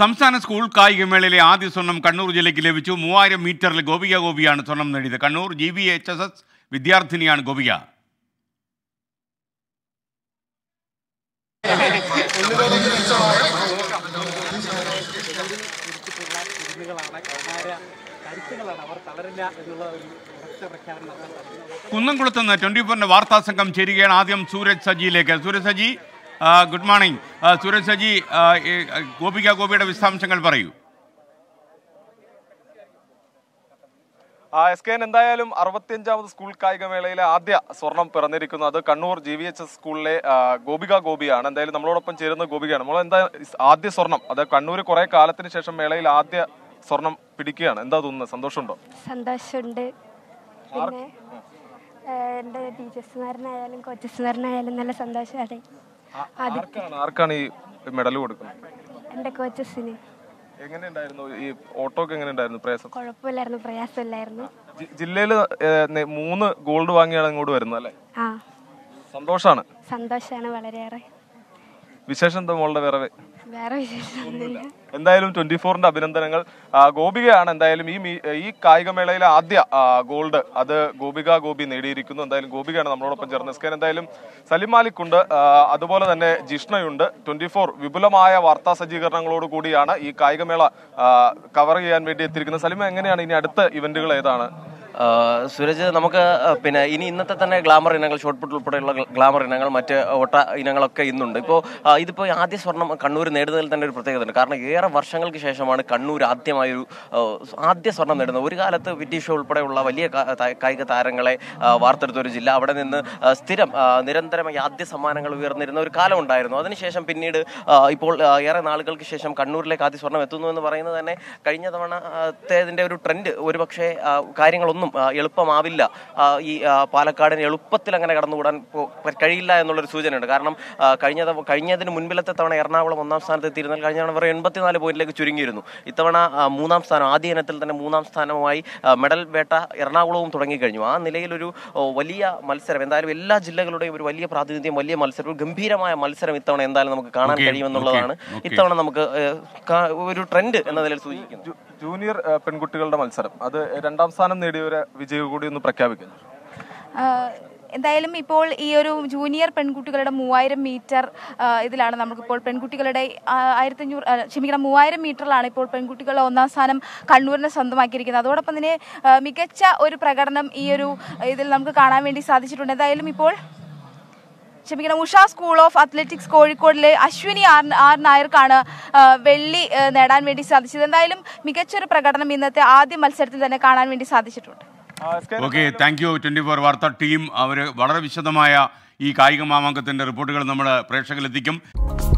സംസ്ഥാന സ്കൂൾ കായികമേളയിലെ ആദ്യ സ്വർണം കണ്ണൂർ ജില്ലയ്ക്ക് ലഭിച്ചു മൂവായിരം മീറ്ററിൽ ഗോപിക ഗോപിയാണ് സ്വർണം നേടിയത് Kannur G B H S S വിദ്യാർത്ഥിനിയാണ് ഗോപിക കുന്നംകുളത്ത് നിന്ന് ട്വന്റി ഫോറിന്റെ വാർത്താ സംഘം ചേരുകയാണ് ആദ്യം സൂരജ് സജിയിലേക്ക് സൂരജ് സജി ആ, ഗുഡ് മോർണിംഗ് ആ, സൂരജ് സജി ആ, ഈ, ആ, ഗോപിക ഗോപിയുടെ വിശദാംശങ്ങൾ പറയൂ ആ എസ് കെ എൻ എന്തായാലും അറുപത്തിയഞ്ചാമത് സ്കൂൾ കായികമേളയിലെ ആദ്യ സ്വർണം പിറന്നിരിക്കുന്നു അത് Kannur G V H S സ്കൂളിലെ ആ, ഗോപിക ഗോപിയാണ് എന്തായാലും നമ്മളോടൊപ്പം ചേരുന്ന ഗോപികയാണ് നമ്മൾ എന്താ ആദ്യ സ്വർണം അത് കണ്ണൂർ കുറെ കാലത്തിന് ശേഷം മേളയിൽ ആദ്യ സ്വർണം പിടിക്കുകയാണ് എന്താ തോന്നുന്നത് സന്തോഷമുണ്ടോ സന്തോഷമുണ്ട് പിന്നെ ഏഹ്, എൻ്റെ ടീച്ചേഴ്സുമാരനായാലും കോച്ചസുമാരനായാലും നല്ല സന്തോഷമാണ് ആർക്കാണ് ആർക്കാണ് ഈ മെഡൽ കൊടുക്കുന്നത് എൻ്റെ കോച്ചസിന് എങ്ങനെയുണ്ടായിരുന്നു ഈ ഓട്ടോക്ക് എങ്ങനെയുണ്ടായിരുന്നു പ്രയാസം കുഴപ്പമില്ലായിരുന്നു പ്രയാസമില്ലായിരുന്നു ജി- ജില്ലയിൽ മൂന്ന് ഗോൾഡ് വാങ്ങിയാണ് ഇങ്ങോട്ട് വരുന്നത് അല്ലേ ആ സന്തോഷാണ് സന്തോഷമാണ് വളരെയേറെ വിശേഷം എന്താ മോളുടെ വേറെ വേറെ വിശേഷമൊന്നുമില്ല എന്തായാലും ട്വന്റി ഫോറിന്റെ അഭിനന്ദനങ്ങൾ ആ, ഗോപികയാണ് എന്തായാലും ഈ മീ- ഈ കായികമേളയിലെ ആദ്യ ആ, ഗോൾഡ് അത് ഗോപിക ഗോപി നേടിയിരിക്കുന്നു എന്തായാലും ഗോപികയാണ് നമ്മളോടൊപ്പം ചേർന്ന് സ്കാൻ എന്തായാലും സലിം മാലിക് ഉണ്ട് ആ, അതുപോലെ തന്നെ ജിഷ്ണയുണ്ട് ട്വന്റി ഫോർ വിപുലമായ വാർത്താ സജ്ജീകരണങ്ങളോട് കൂടിയാണ് ഈ കായികമേള കവർ ചെയ്യാൻ വേണ്ടി എത്തിയിരിക്കുന്നത് സലിമ എങ്ങനെയാണ് ഇനി അടുത്ത ഇവന്റുകൾ ഏതാണ് ആ, സൂരജ് നമുക്ക് ആ, പിന്നെ ഇനി ഇന്നത്തെ തന്നെ ഗ്ലാമർ ഇനങ്ങൾ ഷോർട്ട് പുട്ട് ഉൾപ്പെടെയുള്ള ഗ്ലാമർ ഇനങ്ങൾ മറ്റ് ഓട്ട ഇനങ്ങളൊക്കെ ഇന്നുണ്ട് ഇപ്പോൾ ഇതിപ്പോൾ ആദ്യ സ്വർണം കണ്ണൂർ നേടുന്നതിൽ തന്നെ ഒരു പ്രത്യേകത ഉണ്ട് കാരണം ഏറെ വർഷങ്ങൾക്ക് ശേഷമാണ് കണ്ണൂർ ആദ്യമായൊരു ആ, ആദ്യ സ്വർണം നേടുന്നത് ഒരു കാലത്ത് വിറ്റി ഷോ ഉൾപ്പെടെയുള്ള വലിയ കാ- ത- കായിക താരങ്ങളെ ആ, വാർത്തെടുത്ത ഒരു ജില്ല അവിടെ നിന്ന് ആ, സ്ഥിരം ആ, നിരന്തരമായി ആദ്യ സമ്മാനങ്ങൾ ഉയർന്നിരുന്ന ഒരു കാലം ഉണ്ടായിരുന്നു അതിനുശേഷം പിന്നീട് ആ, ഇപ്പോൾ ആ, ഏറെ നാളുകൾക്ക് ശേഷം കണ്ണൂരിലേക്ക് ആദ്യ സ്വർണം എത്തുന്നു എന്ന് പറയുന്നത് തന്നെ കഴിഞ്ഞ തവണ ത്തേതിന്റെ ഒരു ട്രെൻഡ് ഒരുപക്ഷെ ആ, കാര്യങ്ങളൊന്നും ആ, എളുപ്പമാവില്ല ആ, ഈ ആ, പാലക്കാടിന് എളുപ്പത്തിൽ അങ്ങനെ കടന്നുകൂടാൻ പോ- കഴിയില്ല എന്നുള്ളൊരു സൂചനയുണ്ട് കാരണം ആ, കഴിഞ്ഞ തവ- കഴിഞ്ഞതിന് മുൻപിലത്തെ തവണ എറണാകുളം ഒന്നാം സ്ഥാനത്ത് എത്തിയിരുന്നാൽ കഴിഞ്ഞ തവണ വെറും എൺപത്തിനാല് പോയിന്റിലേക്ക് ചുരുങ്ങിയിരുന്നു ഇത്തവണ ആ, മൂന്നാം സ്ഥാനം ആദ്യ ഇനത്തിൽ തന്നെ മൂന്നാം സ്ഥാനവുമായി ആ, മെഡൽ വേട്ട എറണാകുളവും തുടങ്ങിക്കഴിഞ്ഞു ആ നിലയിലൊരു ഓ, വലിയ മത്സരം എന്തായാലും എല്ലാ ജില്ലകളുടെയും ഒരു വലിയ പ്രാതിനിധ്യം വലിയ മത്സരം ഒരു ഗംഭീരമായ മത്സരം ഇത്തവണ എന്തായാലും നമുക്ക് കാണാൻ Okay, കഴിയുമെന്നുള്ളതാണ് okay, okay. ഇത്തവണ നമുക്ക് ഏ, കാ- ഒരു ട്രെൻഡ് എന്ന നിലയിൽ സൂചിപ്പിക്കുന്നു ജൂ- ജൂനിയർ ആ, പെൺകുട്ടികളുടെ മത്സരം അത് രണ്ടാം സ്ഥാനം നേടിയവരെ വിജയ കൂടി ഒന്ന് പ്രഖ്യാപിക്കുന്നു ആഹ് എന്തായാലും ഇപ്പോൾ ഈ ഒരു ജൂനിയർ പെൺകുട്ടികളുടെ മൂവായിരം മീറ്റർ ആഹ് ഇതിലാണ് നമുക്കിപ്പോൾ പെൺകുട്ടികളുടെ ആഹ് ആയിരത്തഞ്ഞൂറ് ആഹ് ക്ഷമിക്കണം മൂവായിരം മീറ്ററിലാണ് ഇപ്പോൾ പെൺകുട്ടികളുടെ ഒന്നാം സ്ഥാനം കണ്ണൂരിനെ സ്വന്തമാക്കിയിരിക്കുന്നത് അതോടൊപ്പം തന്നെ ആഹ് മികച്ച ഒരു പ്രകടനം ഈ ഒരു ഇതിൽ നമുക്ക് കാണാൻ വേണ്ടി സാധിച്ചിട്ടുണ്ട് എന്തായാലും ഇപ്പോൾ ക്ഷമിക്കണം ഉഷ സ്കൂൾ ഓഫ് അത്ലറ്റിക്സ് കോഴിക്കോടിലെ അശ്വിനി ആർ ആർ നായർക്കാണ് ആ, വെള്ളി ആ, നേടാൻ വേണ്ടി സാധിച്ചത് എന്തായാലും മികച്ചൊരു പ്രകടനം ഇന്നത്തെ ആദ്യ മത്സരത്തിൽ തന്നെ കാണാൻ വേണ്ടി സാധിച്ചിട്ടുണ്ട് ആ, S K okay thank you twenty four വാർത്താ ടീം അവർ വളരെ വിശദമായ ഈ കായിക മാമാങ്കത്തിന്റെ റിപ്പോർട്ടുകൾ നമ്മൾ പ്രേക്ഷകരിലെത്തിക്കും